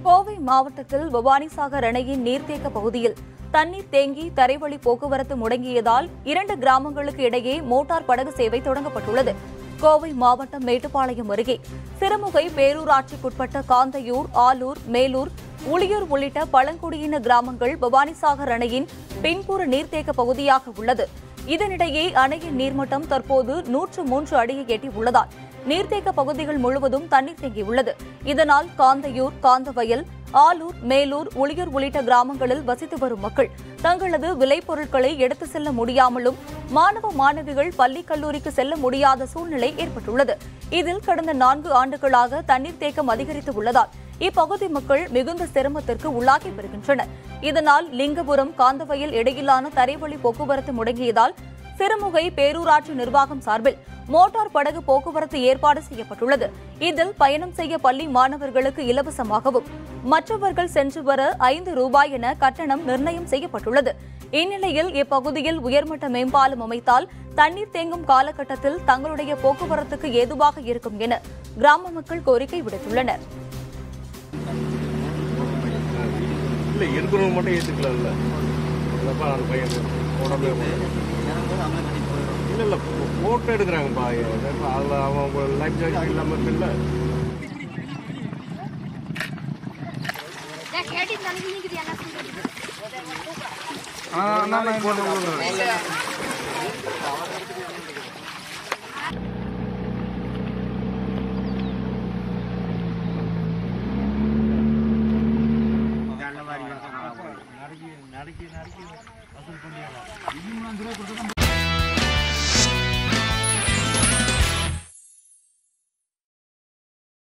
கோவை மாவட்டத்தில் பவானிசாகர் அணையின் நீர்த்தேக்க பகுதியில் தண்ணீர் தேங்கி தரைவழி போக்குவரத்து முடங்கியதால் இரண்டு கிராமங்களுக்கு இடையே மோட்டார் படகு சேவை தொடங்கப்பட்டுள்ளது கோவை மாவட்டம் மேட்டுப்பாளையம் அருகே சிறுமுகை பேரூராட்சிக்குட்பட்ட காந்தையூர் ஆலூர் மேலூர் உளியூர் உள்ளிட்ட பழங்குடியின கிராமங்கள் பவானிசாகர் அணையின் பின்புற நீர்த்தேக்க பகுதியாக உள்ளது இதனிடையே அணையின் நீர்மட்டம் தற்போது நூற்று மூன்று அடியை எட்டியுள்ளதால் நீர்த்தேக்க பகுதிகள் முழுவதும் தண்ணீர் தேங்கியுள்ளது இதனால் காந்தையூர் காந்தவயல் ஆலூர் மேலூர் உளியூர் உள்ளிட்ட கிராமங்களில் வசித்து வரும் மக்கள் தங்களது விளைபொருட்களை எடுத்து செல்ல முடியாமலும் மாணவ மாணவிகள் பள்ளி கல்லூரிக்கு செல்ல முடியாத சூழ்நிலை ஏற்பட்டுள்ளது இதில் கடந்த நான்கு ஆண்டுகளாக தண்ணீர் தேக்கம் அதிகரித்து உள்ளதால் இப்பகுதி மக்கள் மிகுந்த சிரமத்திற்கு உள்ளாகி வருகின்றனர் இதனால் லிங்கபுரம் காந்தவயல் இடையிலான தரைவழி போக்குவரத்து முடங்கியதால் சிறுமுகை பேரூராட்சி நிர்வாகம் சார்பில் மோட்டார் படகு போக்குவரத்து ஏற்பாடு செய்யப்பட்டுள்ளது இதில் பயணம் செய்ய பள்ளி மாணவர்களுக்கு இலவசமாகவும் மற்றவர்கள் சென்று வர ஐந்து ரூபாய் என கட்டணம் நிர்ணயம் செய்யப்பட்டுள்ளது இந்நிலையில் இப்பகுதியில் உயர்மட்ட மேம்பாலம் அமைத்தால் தண்ணீர் தேங்கும் காலகட்டத்தில் தங்களுடைய போக்குவரத்துக்கு ஏதுவாக இருக்கும் என கிராம மக்கள் கோரிக்கை விடுத்துள்ளனர் இல்லை இருக்கிறவங்க மட்டும் ஏற்றுக்கலாம்ல இல்லைப்பா அந்த பையன் உடம்பே இல்லை இல்லை ஃபோட்டோ எடுக்கிறாங்கப்பா அதில் அவங்க லைஃப் ஜாக்கெட் இல்லாமல் இருக்குல்ல ஆ நான் போட்டு